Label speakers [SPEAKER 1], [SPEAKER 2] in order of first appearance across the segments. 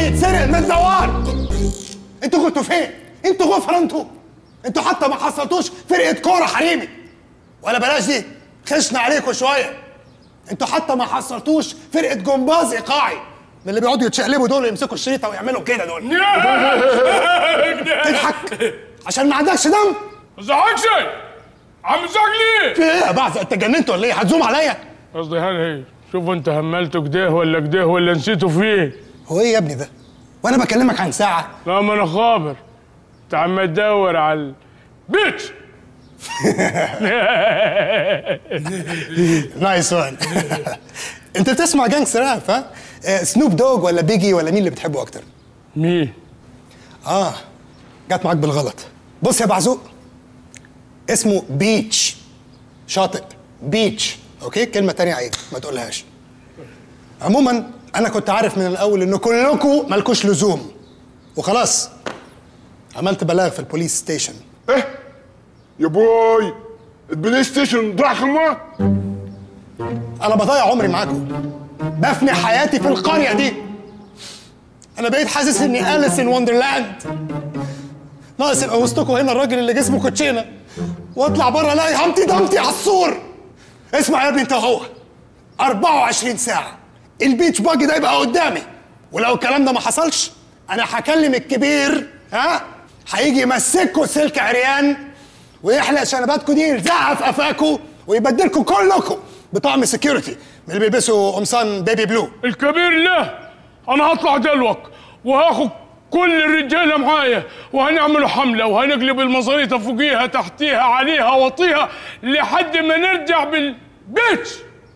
[SPEAKER 1] يتسرق من الدوار انتوا كنتوا فين؟ انتوا غفر انتوا انتوا حتى ما حصلتوش فرقه كوره حريمي ولا بلاش دي خشنا عليكم شويه انتوا حتى ما حصلتوش فرقه جمباز ايقاعي من اللي بيقعدوا يتشقلبوا دول ويمسكوا الشريطه ويعملوا كده دول تضحك عشان ما عندكش دم
[SPEAKER 2] ما تزعقش عم تزعق ليه؟
[SPEAKER 1] في ايه يا بعض انت اتجننت ولا ايه هتزوم عليا
[SPEAKER 2] قصدي هل هي شوف انت هملته كده ولا كده ولا نسيته فيه
[SPEAKER 1] هو ايه يا ابني ده وانا بكلمك عن ساعه
[SPEAKER 2] لا ما انا خابر انت عم تدور على البيتش
[SPEAKER 1] نايس وان انت بتسمع جانجستر راب ها آه، سنوب دوج ولا بيجي ولا مين اللي بتحبه اكتر
[SPEAKER 2] مين؟
[SPEAKER 1] اه جت معاك بالغلط بص يا بعزوق اسمه بيتش شاطئ بيتش اوكي كلمه تانية عيب ما تقولهاش عموما انا كنت عارف من الاول ان كلكم مالكوش لزوم وخلاص عملت بلاغ في البوليس ستيشن
[SPEAKER 3] ايه يا بوي البلاي ستيشن ضاع خمار
[SPEAKER 1] انا بضيع عمري معاكم بفني حياتي في القريه دي انا بقيت حاسس اني اليس ان وندرلاند ناقص يبقى وسطكم هنا الراجل اللي جسمه كوتشينه واطلع بره الاقي همتي دمتي على السور اسمع يا ابني انت وهو 24 ساعه البيتش باجي ده يبقى قدامي ولو الكلام ده ما حصلش انا هكلم الكبير ها هيجي يمسكوا سلك عريان ويحلق شنباتكم دي يلزقها في قفاكم ويبدلكم كلكم بطعم سكيورتي من اللي بيلبسوا قمصان بيبي بلو
[SPEAKER 2] الكبير له انا هطلع دلوك وهاخد كل الرجاله معايا وهنعملوا حمله وهنقلب المزاريطه فوقيها تحتيها عليها وطيها لحد ما نرجع بالبيتش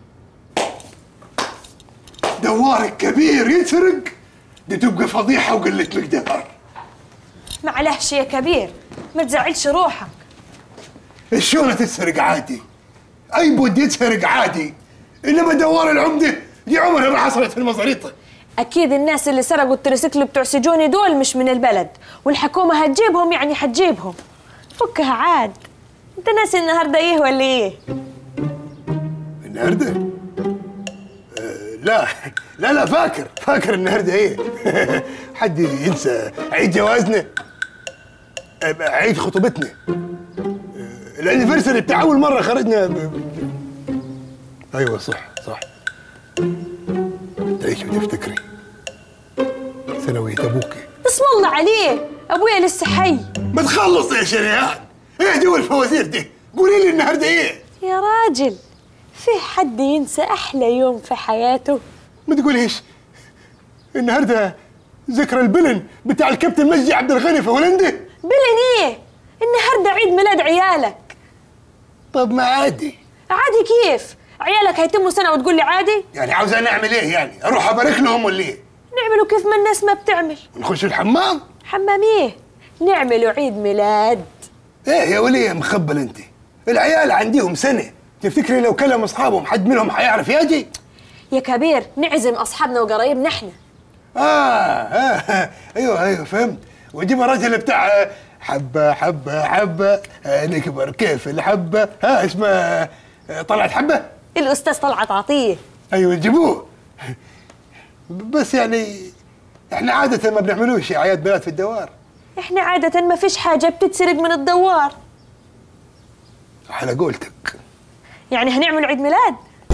[SPEAKER 1] دوار الكبير يسرق دي تبقى فضيحه وقله مقدار
[SPEAKER 4] معلش يا كبير ما تزعلش روحك
[SPEAKER 1] الشغلة تسرق عادي اي بود يتسرق عادي انما دوار العمده دي عمرها ما حصلت في المزاريطه
[SPEAKER 4] اكيد الناس اللي سرقوا التريسيكل بتوع سجوني دول مش من البلد والحكومه هتجيبهم يعني هتجيبهم فكها عاد انت ناسي النهارده ايه ولا ايه
[SPEAKER 1] النهارده آه، لا لا لا فاكر فاكر النهارده ايه حد ينسى عيد جوازنا آه، عيد خطوبتنا آه، الانيفرساري بتاع اول مره خرجنا ب... ب- ايوه صح صح تعيشي وتفتكري ثانوية ابوكي
[SPEAKER 4] اسم الله عليه ابويا لسه حي
[SPEAKER 1] ما تخلص يا شريان ايه جو الفوازير دي قولي لي النهارده ايه
[SPEAKER 4] يا راجل في حد ينسى احلى يوم في حياته
[SPEAKER 1] ما تقوليش النهارده ذكرى البلن بتاع الكابتن مجدي عبد الغني في هولندا
[SPEAKER 4] بلن ايه النهارده عيد ميلاد عيالك
[SPEAKER 1] طب ما عادي
[SPEAKER 4] عادي كيف عيالك هيتموا سنه وتقول لي عادي
[SPEAKER 1] يعني عاوز نعمل ايه يعني اروح ابارك لهم ولا ايه
[SPEAKER 4] نعملوا كيف ما الناس ما بتعمل
[SPEAKER 1] نخش الحمام
[SPEAKER 4] حمام ايه نعملوا عيد ميلاد
[SPEAKER 1] ايه يا ولي يا مخبل انت العيال عنديهم سنه تفتكري لو كلم اصحابهم حد منهم حيعرف يجي
[SPEAKER 4] يا كبير نعزم اصحابنا وقرايبنا احنا
[SPEAKER 1] آه, اه ايوه ايوه فهمت وجيب الراجل بتاع آه، حبه حبه حبه آه، نكبر كيف الحبه ها اسمه آه، طلعت حبه
[SPEAKER 4] الاستاذ طلعت عطيه
[SPEAKER 1] ايوه جيبوه بس يعني احنا عاده ما بنعملوش اعياد ميلاد في الدوار
[SPEAKER 4] احنا عاده ما فيش حاجه بتتسرق من الدوار
[SPEAKER 1] على قولتك
[SPEAKER 4] يعني هنعمل عيد ميلاد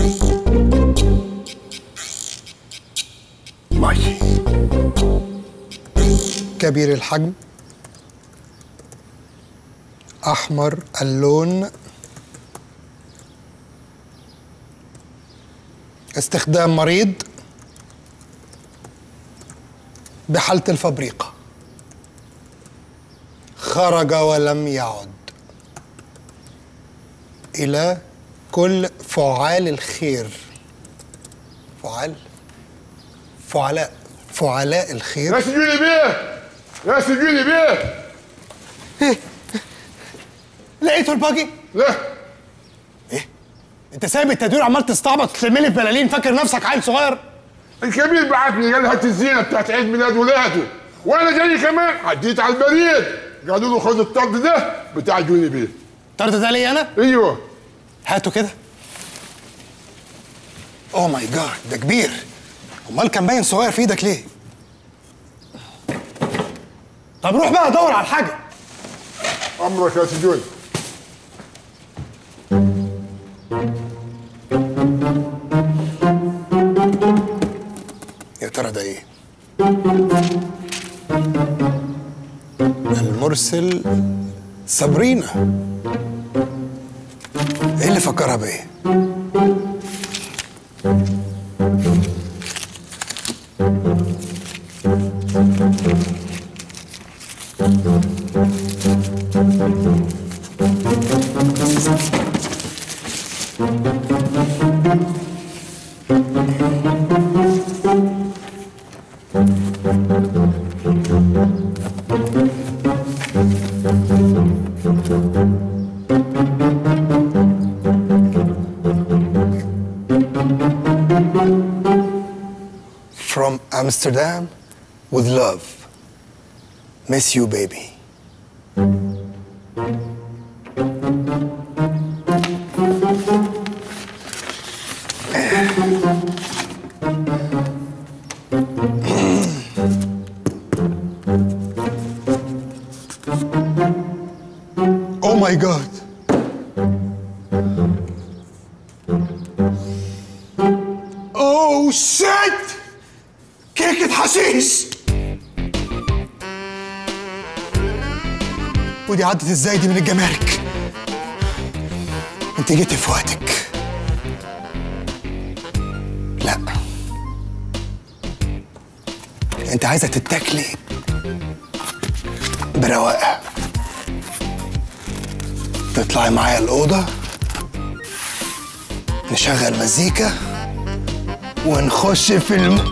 [SPEAKER 1] ماشي كبير الحجم احمر اللون استخدام مريض بحالة الفبريقة خرج ولم يعد إلى كل فعال الخير فعال فعلاء فعلاء الخير
[SPEAKER 3] يا سجوني بيه يا سجوني بيه
[SPEAKER 1] لقيته الباجي
[SPEAKER 3] لا
[SPEAKER 1] انت سايب التدوير عمال تستعبط ترمي لي بلالين فاكر نفسك عيل صغير
[SPEAKER 3] الكبير بعتني قال لي هات الزينه بتاعت عيد ميلاد ولاده وانا جاي كمان عديت على البريد قالوا له خد الطرد ده بتاع جوني بيه
[SPEAKER 1] طرد ده لي انا
[SPEAKER 3] ايوه
[SPEAKER 1] هاته كده اوه ماي جاد ده كبير امال كان باين صغير في ايدك ليه طب روح بقى دور على الحاجه
[SPEAKER 3] امرك يا سجون
[SPEAKER 1] يا ترى ده ايه المرسل صابرينا ايه اللي فكرها بايه From Amsterdam with love. Miss you, baby. Oh my god. Oh shit! كيكة حشيش ودي عدت ازاي دي من الجمارك انت جيتي في وقتك لا انت عايزه تتاكلي برواقه تطلعي معايا الاوضه نشغل مزيكا ونخش في الم...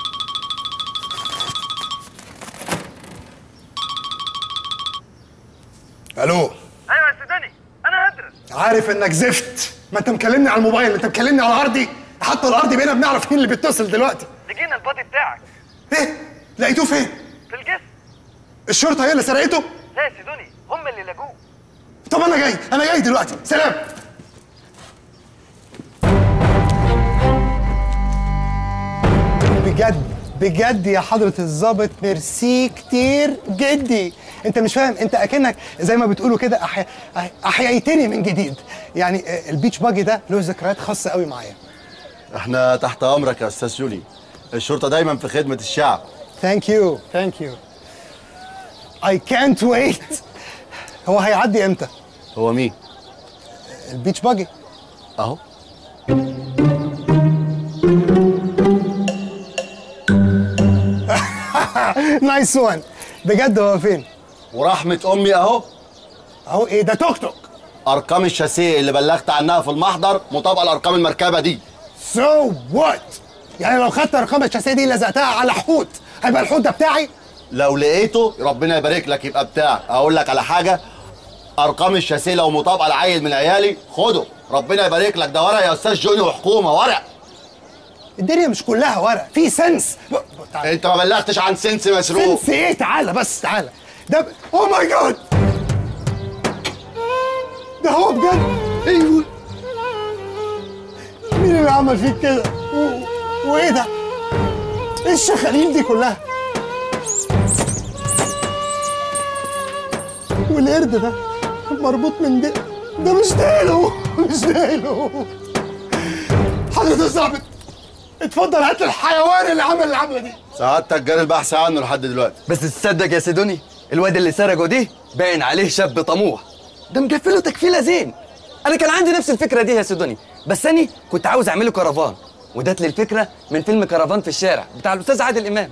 [SPEAKER 1] الو
[SPEAKER 5] ايوه يا سوداني انا هدرس
[SPEAKER 1] عارف انك زفت ما انت مكلمني على الموبايل انت مكلمني على ارضي حتى الارضي بقينا بنعرف مين اللي بيتصل دلوقتي
[SPEAKER 5] لقينا البادي بتاعك
[SPEAKER 1] ايه لقيتوه فين
[SPEAKER 5] في الجسم
[SPEAKER 1] الشرطه هي اللي سرقته
[SPEAKER 5] لا يا سيدوني هم اللي لقوه
[SPEAKER 1] طب انا جاي انا جاي دلوقتي سلام بجد بجد يا حضرة الظابط ميرسي كتير جدي انت مش فاهم انت اكنك زي ما بتقولوا كده أحيا... احييتني من جديد يعني آه، البيتش باجي ده له ذكريات خاصة قوي معايا
[SPEAKER 6] احنا تحت امرك يا استاذ جولي الشرطه دايما في خدمه الشعب
[SPEAKER 1] ثانك يو ثانك يو I can't wait هو هيعدي امتى
[SPEAKER 6] هو مين
[SPEAKER 1] البيتش باجي
[SPEAKER 6] اهو
[SPEAKER 1] نايس وان بجد هو فين
[SPEAKER 6] ورحمه امي اهو
[SPEAKER 1] اهو ايه ده توك توك
[SPEAKER 6] ارقام الشاسيه اللي بلغت عنها في المحضر مطابقه لارقام المركبه دي
[SPEAKER 1] سو وات يعني لو خدت ارقام الشاسيه دي لزقتها على حوت هيبقى الحوت ده بتاعي
[SPEAKER 6] لو لقيته ربنا يبارك لك يبقى بتاعك اقول لك على حاجه ارقام الشاسيه لو مطابقه لعيل من عيالي خده ربنا يبارك لك ده ورق يا استاذ جوني وحكومه ورق
[SPEAKER 1] الدنيا مش كلها ورق في سنس ب- ب- تعالى.
[SPEAKER 6] انت ما بلغتش عن سنس مسروق
[SPEAKER 1] سنس ايه تعالى بس تعالى ده اوه ماي جاد ده هو بجد ايوه مين اللي عمل فيك كده و... وايه ده ايه الشخاليل دي كلها والقرد ده مربوط من ده ده مش ديله مش ديله حضرة الظابط اتفضل هات لي الحيوان اللي عمل العمله دي
[SPEAKER 6] سعادتك جاري البحث عنه لحد دلوقتي
[SPEAKER 7] بس تصدق يا سيدوني الواد اللي سرقه دي باين عليه شاب طموح ده مقفله تكفيله زين انا كان عندي نفس الفكره دي يا سيدوني بس انا كنت عاوز اعمله كرفان وجات لي الفكره من فيلم كرفان في الشارع بتاع الاستاذ عادل امام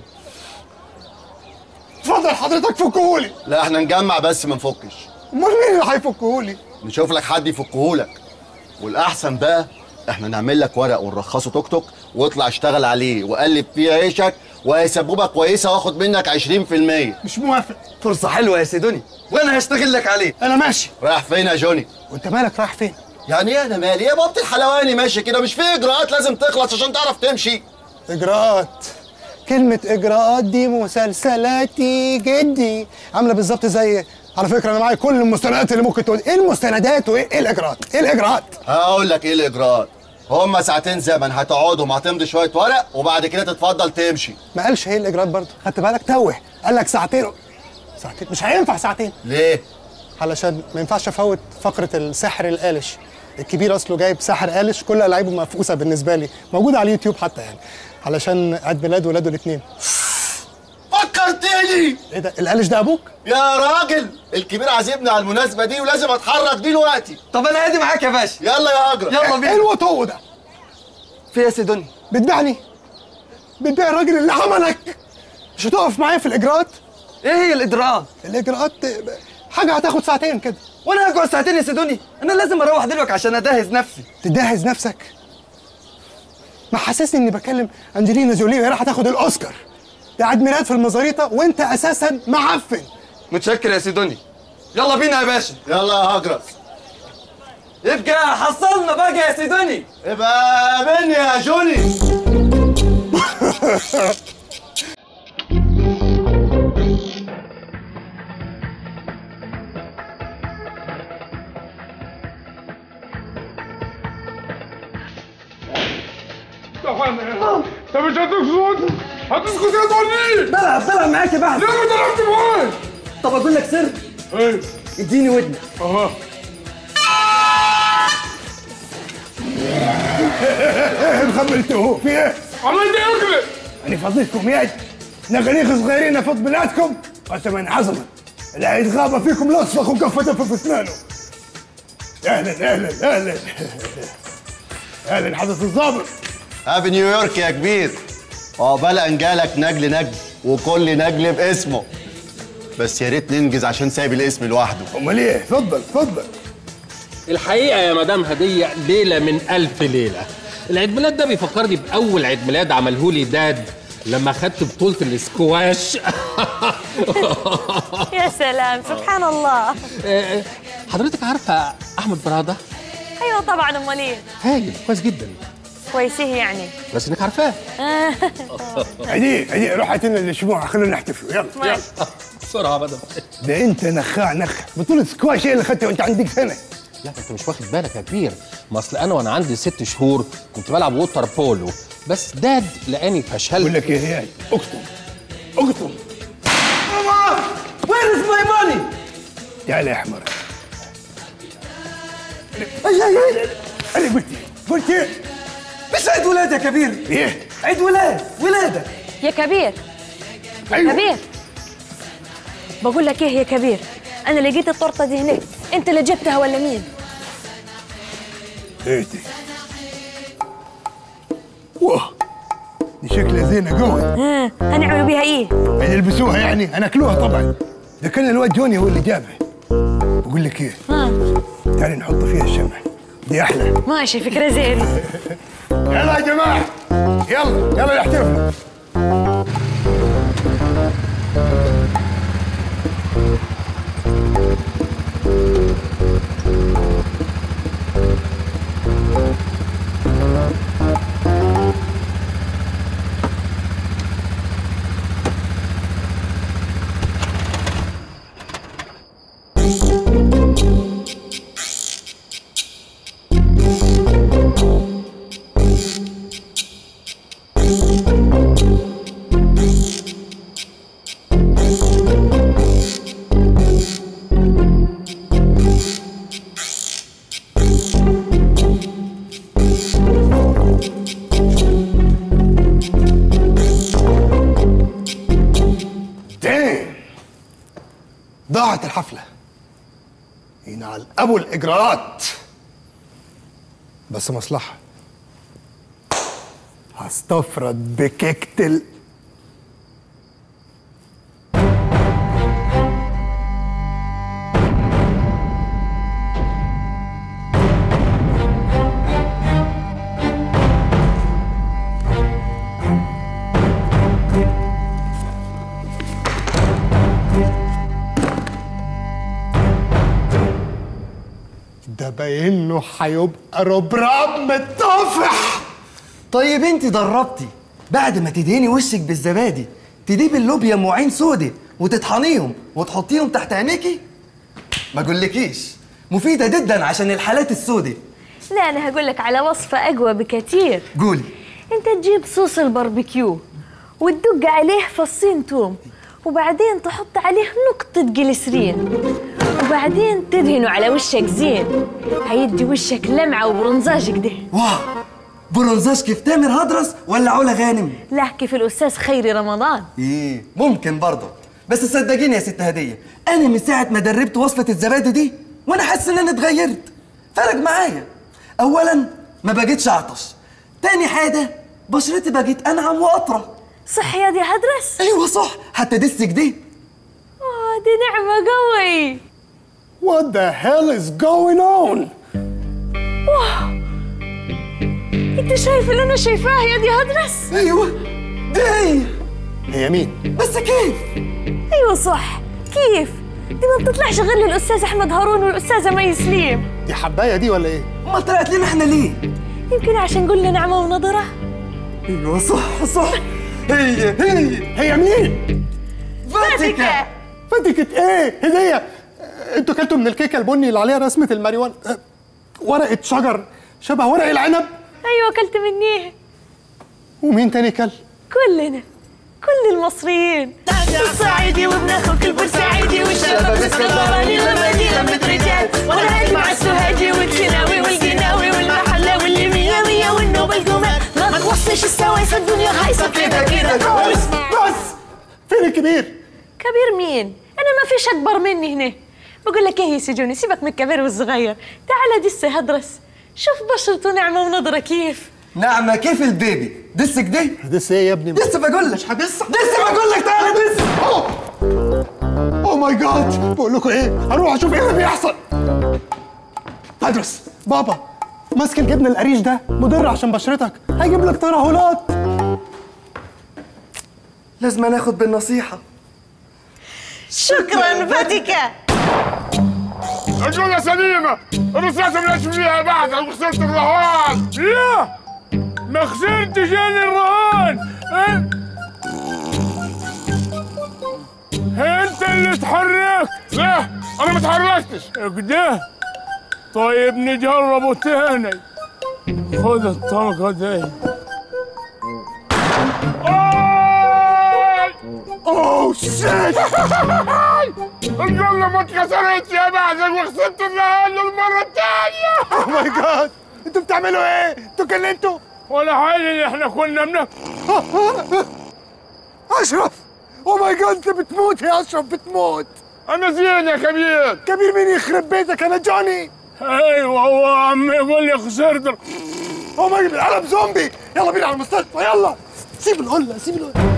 [SPEAKER 1] اتفضل حضرتك فكهولي
[SPEAKER 6] لا احنا نجمع بس ما نفكش
[SPEAKER 1] امال مين اللي هيفكهولي
[SPEAKER 6] نشوف لك حد يفكهولك والاحسن بقى احنا نعمل لك ورق ونرخصه توك توك واطلع اشتغل عليه وقلب فيه عيشك وهيسبوبه كويسه واخد منك 20%
[SPEAKER 1] مش موافق
[SPEAKER 7] فرصه حلوه يا سيدوني وانا هشتغل لك عليه
[SPEAKER 1] انا ماشي
[SPEAKER 6] رايح فين يا جوني
[SPEAKER 1] وانت مالك رايح فين
[SPEAKER 6] يعني ايه انا مالي يا بابا الحلواني ماشي كده مش في اجراءات لازم تخلص عشان تعرف تمشي
[SPEAKER 1] اجراءات كلمة اجراءات دي مسلسلاتي جدي عاملة بالظبط زي على فكرة انا معايا كل المستندات اللي ممكن تقول ايه المستندات وايه ايه الاجراءات ايه الاجراءات
[SPEAKER 6] هقول لك ايه الاجراءات هما ساعتين زمن هتقعدهم هتمضي شويه ورق وبعد كده تتفضل تمشي
[SPEAKER 1] ما قالش ايه الاجراءات برضه خدت بالك توه قال لك ساعتين ساعتين مش هينفع ساعتين
[SPEAKER 6] ليه؟
[SPEAKER 1] علشان ما ينفعش افوت فقره السحر القالش الكبير اصله جايب ساحر قالش كل العابه مفقوسه بالنسبه لي موجوده على اليوتيوب حتى يعني علشان عيد ميلاد ولاده الاثنين
[SPEAKER 6] فكرتني
[SPEAKER 1] ايه ده القالش ده ابوك
[SPEAKER 6] يا راجل الكبير عازمني على المناسبه دي ولازم اتحرك دلوقتي
[SPEAKER 7] طب انا هادي معاك يا باشا
[SPEAKER 6] يلا يا هجرة
[SPEAKER 7] يلا
[SPEAKER 1] ايه
[SPEAKER 7] بينا
[SPEAKER 1] الوطو ده
[SPEAKER 7] في يا سيدوني
[SPEAKER 1] بتبيعني بتبيع الراجل اللي عملك مش هتقف معايا في الاجراءات
[SPEAKER 7] ايه هي الاجراءات
[SPEAKER 1] الاجراءات حاجه هتاخد ساعتين كده
[SPEAKER 7] وانا هقعد ساعتين يا سيدوني انا لازم اروح دلوقتي عشان اجهز نفسي
[SPEAKER 1] تجهز نفسك ما حسسني اني بكلم انجلينا جولي وهي راح تاخد الاوسكار ده عيد ميلاد في المزاريطه وانت اساسا معفن
[SPEAKER 7] متشكر يا سيدوني يلا بينا يا باشا
[SPEAKER 6] يلا يا هجرة
[SPEAKER 7] يبقى حصلنا بقى يا سيدوني
[SPEAKER 6] ابقى مني يا جوني
[SPEAKER 2] انت مش هتسكت هتسكت يا ضني
[SPEAKER 7] بلعب بلعب معاك يا بحث
[SPEAKER 2] ليه ما ضربت معايا
[SPEAKER 7] طب اقول لك سر
[SPEAKER 2] ايه
[SPEAKER 7] اديني ودنك
[SPEAKER 2] اها
[SPEAKER 1] ايه مخبلتوه في ايه؟
[SPEAKER 2] عملت ايه اكلت
[SPEAKER 1] انا فضيتكم يد نغنيخ صغيرين فوق بلادكم قسما عظما اللي هيتغابى فيكم لاصفخ وكفة في اسنانه اهلا اهلا اهلا اهلا حضرة الضابط
[SPEAKER 6] هابي نيويورك يا كبير عقبال ان جالك نجل نجل وكل نجل باسمه بس يا ريت ننجز عشان سايب الاسم لوحده
[SPEAKER 1] امال ايه؟ اتفضل اتفضل
[SPEAKER 8] الحقيقة يا مدام هدية ليلة من ألف ليلة العيد ميلاد ده بيفكرني بأول عيد ميلاد عملهولي داد لما خدت بطولة الاسكواش
[SPEAKER 4] يا سلام سبحان الله
[SPEAKER 8] آه، حضرتك عارفة أحمد برادة؟
[SPEAKER 4] ايوه طبعا امال ايه
[SPEAKER 8] هايل كويس جدا
[SPEAKER 4] كويسيه يعني
[SPEAKER 8] بس إنك عارفاه
[SPEAKER 1] عدي عدي روح هات لنا الشموع خلينا نحتفل يلا يلا
[SPEAKER 4] ماشي.
[SPEAKER 8] بسرعة مدام
[SPEAKER 1] ده انت نخاع نخ بطولة سكواش ايه اللي خدته وانت عندك سنة
[SPEAKER 8] لا انت مش واخد بالك يا كبير ما اصل انا وانا عندي ست شهور كنت بلعب ووتر بولو بس داد لقاني
[SPEAKER 1] بقول
[SPEAKER 8] فشلت
[SPEAKER 1] لك ايه يا اكتم اكتم
[SPEAKER 7] وير از ماي ماني
[SPEAKER 1] تعال يا احمر اي اي اي انا قلت ايه؟ قلت ايه؟
[SPEAKER 7] مش عيد ولاد يا كبير
[SPEAKER 1] ايه؟
[SPEAKER 7] عيد ولاد ولادك
[SPEAKER 4] يا كبير
[SPEAKER 1] ايوه
[SPEAKER 4] كبير بقول لك ايه يا كبير انا لقيت التورته دي هناك انت اللي جبتها ولا مين
[SPEAKER 1] ايه دي؟ واه دي شكلها زينة قوي
[SPEAKER 4] ها هنعملوا بيها ايه
[SPEAKER 1] هنلبسوها يعني هناكلوها طبعا ده كان الواد جوني هو اللي جابها بقول لك ايه؟
[SPEAKER 4] ها
[SPEAKER 1] تعالي نحط فيها الشمع دي احلى
[SPEAKER 4] ماشي فكره زينه
[SPEAKER 1] يلا يا جماعة يلا يلا نحتفل دام ضاعت الحفلة ينعل أبو الإجراءات بس مصلحة هستفرد بكيكة ال... ده باين انه هيبقى ربراب متطافح
[SPEAKER 7] طيب انت دربتي بعد ما تدهني وشك بالزبادي تجيبي اللوبيا ام عين سودة وتطحنيهم وتحطيهم تحت عينيكي ما اقولكيش مفيدة جدا عشان الحالات السودة
[SPEAKER 4] لا انا هقول لك على وصفه اقوى بكتير
[SPEAKER 7] قولي
[SPEAKER 4] انت تجيب صوص الباربيكيو وتدق عليه فصين توم وبعدين تحط عليه نقطة جليسرين وبعدين تدهنه على وشك زين هيدي وشك لمعة وبرنزاج كده
[SPEAKER 7] واه برونزاج كيف تامر هدرس ولا علا غانم
[SPEAKER 4] لا كيف الأستاذ خيري رمضان
[SPEAKER 7] ايه ممكن برضه بس صدقيني يا ست هديه انا من ساعه ما دربت وصفه الزبادي دي وانا حاسس ان انا اتغيرت فرق معايا اولا ما بقيتش اعطش تاني حاجه بشرتي بقت انعم واطرى
[SPEAKER 4] صح يا دي هدرس
[SPEAKER 7] ايوه صح حتى دسك دي
[SPEAKER 4] آه دي نعمة قوي
[SPEAKER 1] What the hell is going on?
[SPEAKER 4] انت شايف اللي انا شايفاه يا دي هدرس
[SPEAKER 7] ايوه دي هي
[SPEAKER 1] هي مين؟
[SPEAKER 7] بس كيف
[SPEAKER 4] ايوه صح كيف دي ما بتطلعش غير للاستاذ احمد هارون والاستاذه مي سليم
[SPEAKER 1] دي حبايه دي ولا ايه؟
[SPEAKER 7] امال طلعت لنا احنا ليه
[SPEAKER 4] يمكن عشان قلنا نعمه ونضره
[SPEAKER 7] ايوه صح صح هي هي
[SPEAKER 1] هي مين؟
[SPEAKER 7] فاتيكا
[SPEAKER 1] فتكة ايه؟ هدية آه، انتوا كلتوا من الكيكة البني اللي عليها رسمة الماريوان آه، ورقة شجر شبه ورق العنب
[SPEAKER 4] ايوه اكلت منيه
[SPEAKER 1] ومين تاني كل؟
[SPEAKER 4] كلنا كل المصريين الصعيدي وابن اخوك البورسعيدي والشباب الاسكندراني اللبني لمة رجال وانا هاجي مع السوهاجي والكناوي والقناوي والمحلة واللي مية مية والنوبة القمام ما توصيش السوايس الدنيا هايصة كده كده
[SPEAKER 1] بس بس فين الكبير؟
[SPEAKER 4] كبير مين؟ انا ما فيش اكبر مني هنا بقول لك ايه يا سجوني سيبك من الكبير والصغير تعال دس هدرس شوف بشرته نعمة ونضرة كيف
[SPEAKER 7] نعمة كيف البيبي دسك دي
[SPEAKER 1] هدس ايه يا ابني؟
[SPEAKER 7] لسه بقول لك
[SPEAKER 1] مش هدس
[SPEAKER 7] لسه بقول لك تعالى دس
[SPEAKER 1] اوه ماي جاد بقول لكم ايه هروح اشوف ايه اللي بيحصل هدرس بابا ماسك الجبن القريش ده مضر عشان بشرتك هيجيب لك ترهلات
[SPEAKER 7] لازم ناخد بالنصيحة
[SPEAKER 4] شكرا فاتيكا
[SPEAKER 3] الجملة سليمة الرصاصة ملاش فيها بعد وخسرت الرهان
[SPEAKER 2] لا ما خسرتش انا الرهان إيه؟ انت اللي اتحركت
[SPEAKER 3] لا انا ما اتحركتش
[SPEAKER 2] كده طيب نجربه تاني خذ الطلقة دي
[SPEAKER 1] اوه شيت
[SPEAKER 3] الجملة ما اتكسرتش يا بعزك وخسرت الرهان للمرة الثانية
[SPEAKER 1] اوه ماي جاد انتوا بتعملوا ايه؟ انتوا كلمتوا
[SPEAKER 2] ولا حاجة اللي احنا كنا بنك
[SPEAKER 1] اشرف اوه ماي جاد انت بتموت يا اشرف بتموت
[SPEAKER 3] انا زين يا كبير
[SPEAKER 1] كبير مين يخرب بيتك انا جوني
[SPEAKER 2] ايوه هو عم يقول لي خسرت ال-
[SPEAKER 1] اوه ماي جاد قلب زومبي يلا بينا على المستشفى يلا سيب القله سيب القله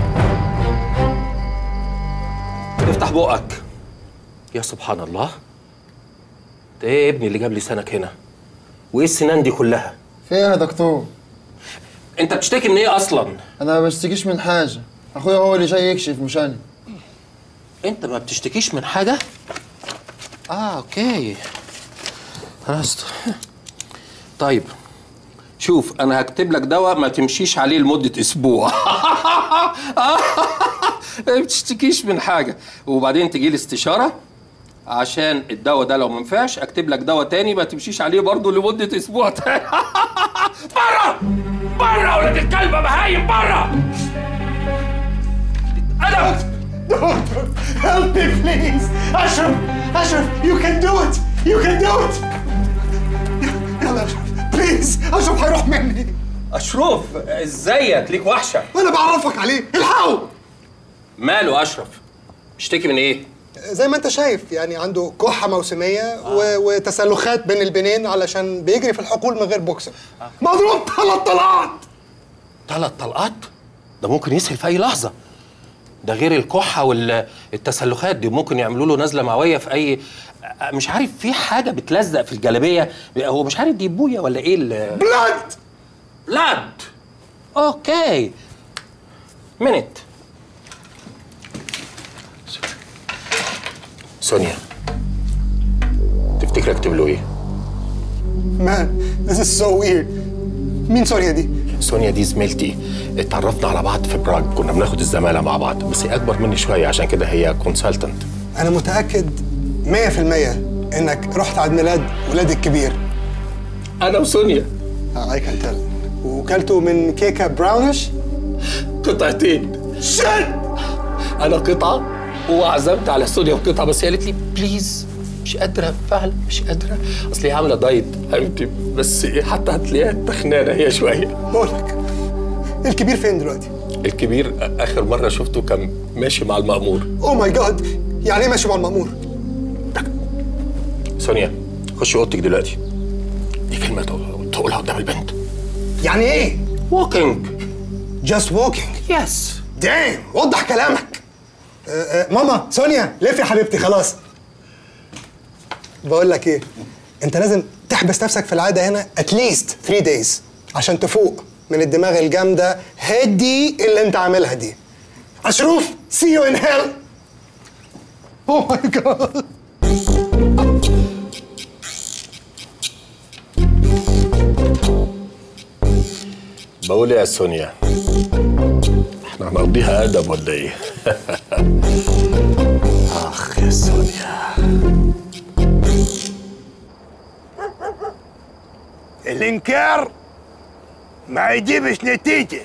[SPEAKER 8] افتح بقك يا سبحان الله ده ايه يا ابني اللي جاب لسانك هنا وايه السنان دي كلها
[SPEAKER 9] في ايه يا دكتور؟
[SPEAKER 8] انت بتشتكي من ايه اصلا
[SPEAKER 9] انا ما بشتكيش من حاجه اخويا هو اللي جاي يكشف مش انا
[SPEAKER 8] انت ما بتشتكيش من حاجه اه اوكي خلاص طيب شوف انا هكتب لك دواء ما تمشيش عليه لمده اسبوع ما بتشتكيش من حاجه وبعدين تجي لي استشاره عشان الدواء ده لو ما نفعش اكتب لك دواء تاني ما تمشيش عليه برضه لمده اسبوع تاني بره بره ولاد الكلبه بهايم بره انا
[SPEAKER 1] دكتور help me please اشرف اشرف you can do it you can do it يلا اشرف بليز اشرف هيروح مني
[SPEAKER 8] اشرف ازيك ليك وحشه
[SPEAKER 1] وانا بعرفك عليه الحقه
[SPEAKER 8] ماله اشرف بيشتكي من ايه
[SPEAKER 1] زي ما انت شايف يعني عنده كحه موسميه و... وتسلخات بين البنين علشان بيجري في الحقول من غير بوكسر مضروب ثلاث طلقات
[SPEAKER 8] ثلاث طلقات ده ممكن يسهل في اي لحظه ده غير الكحه والتسلخات دي ممكن يعملوا له نزله معويه في اي مش عارف في حاجه بتلزق في الجلابيه هو مش عارف دي بويا ولا ايه ال-
[SPEAKER 1] بلاد
[SPEAKER 8] بلاد اوكي منت سونيا تفتكر اكتب له ايه
[SPEAKER 1] مان this is so weird مين سوريا دي؟
[SPEAKER 8] سونيا دي زميلتي اتعرفنا على بعض في براغ كنا بناخد الزماله مع بعض بس هي اكبر مني شويه عشان كده هي كونسلتنت
[SPEAKER 1] انا متاكد 100% انك رحت عيد ميلاد ولادي الكبير
[SPEAKER 8] انا وسونيا
[SPEAKER 1] اي كان تيل وكلته من كيكه براونش
[SPEAKER 8] قطعتين
[SPEAKER 1] شت
[SPEAKER 8] انا قطعه وعزمت على سونيا وقطعه بس هي قالت لي بليز مش قادره فعلا مش قادره اصل هي عامله دايت حبيبتي بس إيه، حتى هتلاقيها تخنانه هي شويه
[SPEAKER 1] بقولك الكبير فين دلوقتي؟
[SPEAKER 8] الكبير اخر مره شفته كان ماشي مع المأمور
[SPEAKER 1] اوه ماي جاد يعني ايه ماشي مع المأمور؟
[SPEAKER 8] سونيا خشي اوضتك دلوقتي دي كلمه تقول- تقولها قدام البنت
[SPEAKER 1] يعني ايه؟
[SPEAKER 8] ووكينج
[SPEAKER 1] جاست ووكينج
[SPEAKER 8] يس
[SPEAKER 1] دايم وضح كلامك آه، آه، ماما سونيا لف يا حبيبتي خلاص بقول لك ايه انت لازم تحبس نفسك في العاده هنا اتليست 3 دايز عشان تفوق من الدماغ الجامده هدي اللي انت عاملها دي اشرف سي يو ان هيل اوه ماي جاد
[SPEAKER 8] بقول إيه يا سونيا احنا هنقضيها ادب ولا ايه اخ يا سونيا
[SPEAKER 10] الانكار ما يجيبش نتيجة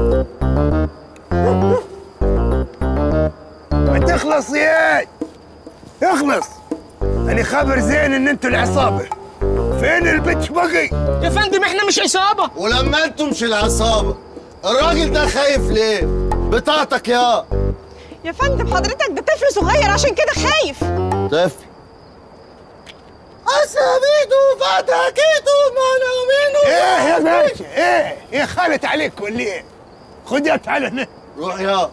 [SPEAKER 10] ما تخلص يا اخلص انا خبر زين ان انتوا العصابة فين البتش بقي
[SPEAKER 4] يا فندم احنا مش عصابه
[SPEAKER 6] ولما انتم مش العصابه الراجل ده خايف ليه بطاقتك يا
[SPEAKER 11] يا فندم حضرتك ده طفل صغير عشان كده خايف
[SPEAKER 6] طفل اساميدو فتاكيدو منامينو
[SPEAKER 10] ايه يا باشا ايه ايه خالت عليك ولا ايه خد يا تعال هنا
[SPEAKER 6] روح يا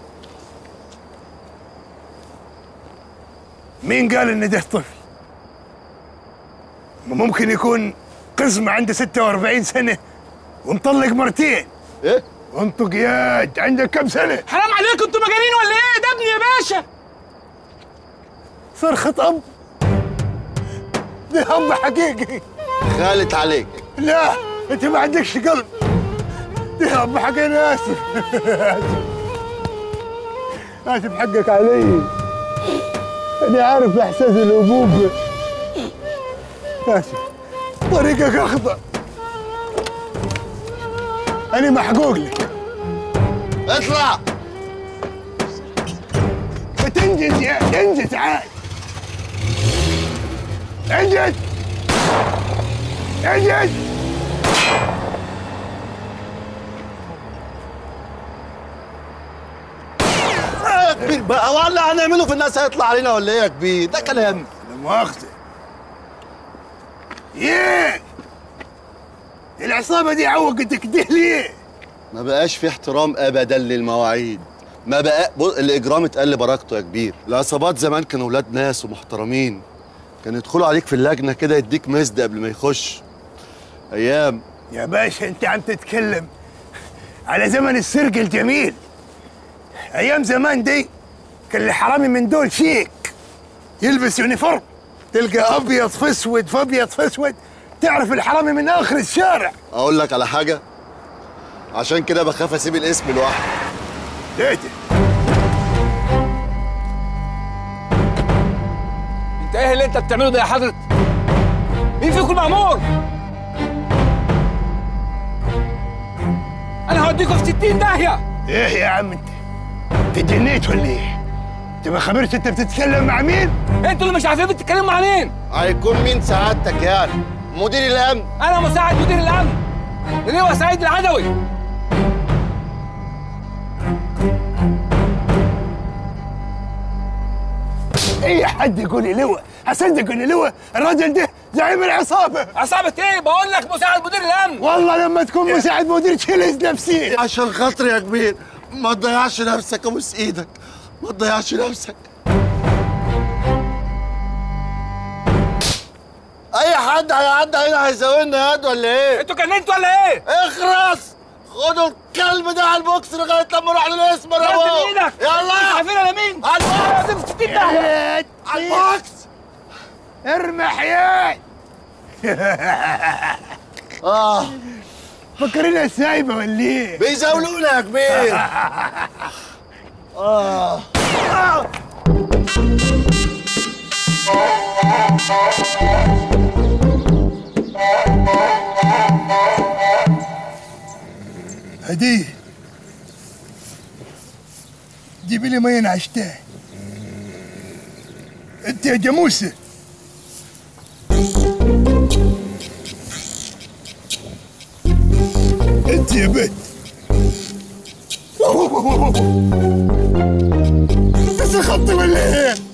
[SPEAKER 10] مين قال ان ده طفل ممكن يكون قزم عنده 46 سنة ومطلق مرتين
[SPEAKER 6] ايه
[SPEAKER 10] وانتوا قياد عندك كم سنة
[SPEAKER 4] حرام عليكم انتوا مجانين ولا ايه ده ابني يا باشا
[SPEAKER 10] صرخة اب ده اب حقيقي
[SPEAKER 6] خالت عليك
[SPEAKER 10] لا انت ما عندكش قلب ده اب حقيقي انا اسف اسف اسف حقك علي انا عارف احساس الابوبة اسف طريقك اخطا انا محقوق لك
[SPEAKER 6] اطلع
[SPEAKER 10] بتنجز يا انجز عاد انجز انجز
[SPEAKER 6] يا كبير بقى ولا هنعمله في الناس هيطلع علينا ولا ايه يا كبير ده كلام
[SPEAKER 10] لا مؤاخذة ايه العصابة دي عوقتك كده ليه؟
[SPEAKER 6] ما بقاش في احترام ابدا للمواعيد ما بقى بص الاجرام اتقل بركته يا كبير العصابات زمان كانوا ولاد ناس ومحترمين كانوا يدخلوا عليك في اللجنه كده يديك مزد قبل ما يخش ايام
[SPEAKER 10] يا باشا انت عم تتكلم على زمن السرق الجميل ايام زمان دي كان الحرامي من دول شيك يلبس يونيفورم تلقى ابيض في اسود في ابيض في اسود تعرف الحرامي من اخر الشارع
[SPEAKER 6] اقول لك على حاجه عشان كده بخاف اسيب الاسم لوحده
[SPEAKER 10] ليه ده؟
[SPEAKER 12] انت ايه اللي انت بتعمله ده يا حضرة مين فيكم مأمور انا هوديكم في 60 داهية
[SPEAKER 10] ايه يا عم انت تجنيت ولا ايه؟ انت ما خبرت انت بتتكلم مع مين؟
[SPEAKER 12] انتوا اللي مش عارفين بتتكلموا مع مين
[SPEAKER 6] هيكون مين سعادتك يعني مدير الامن
[SPEAKER 12] انا مساعد مدير الامن اللواء سعيد العدوي
[SPEAKER 10] اي حد يقول لي لواء هصدق ان لواء الراجل ده زعيم العصابه
[SPEAKER 12] عصابة ايه بقول لك مساعد مدير الامن
[SPEAKER 10] والله لما تكون مساعد مدير تشيلز نفسي
[SPEAKER 6] عشان خاطري يا كبير ما تضيعش نفسك ابوس ايدك ما تضيعش نفسك اي حد هيعدي هنا هيزاولنا يد ولا ايه
[SPEAKER 12] انتوا كلمتوا ولا ايه
[SPEAKER 6] اخرس خدوا الكلب ده على البوكس لغايه لما اروح للاسم انا
[SPEAKER 12] انت
[SPEAKER 6] وهو.
[SPEAKER 12] بايدك
[SPEAKER 6] يلا
[SPEAKER 12] عارفين انا مين
[SPEAKER 6] على البوكس
[SPEAKER 12] لازم في 60 داهية
[SPEAKER 6] على البوكس
[SPEAKER 10] ارمي حياة
[SPEAKER 6] اه
[SPEAKER 10] فكرنا سايبه ولا ايه؟
[SPEAKER 6] بيزاولونا يا كبير اه
[SPEAKER 10] هديه جيبي لي ميه عشتها انت يا جاموسه انت يا بنت
[SPEAKER 1] بس خطي ولا ايه؟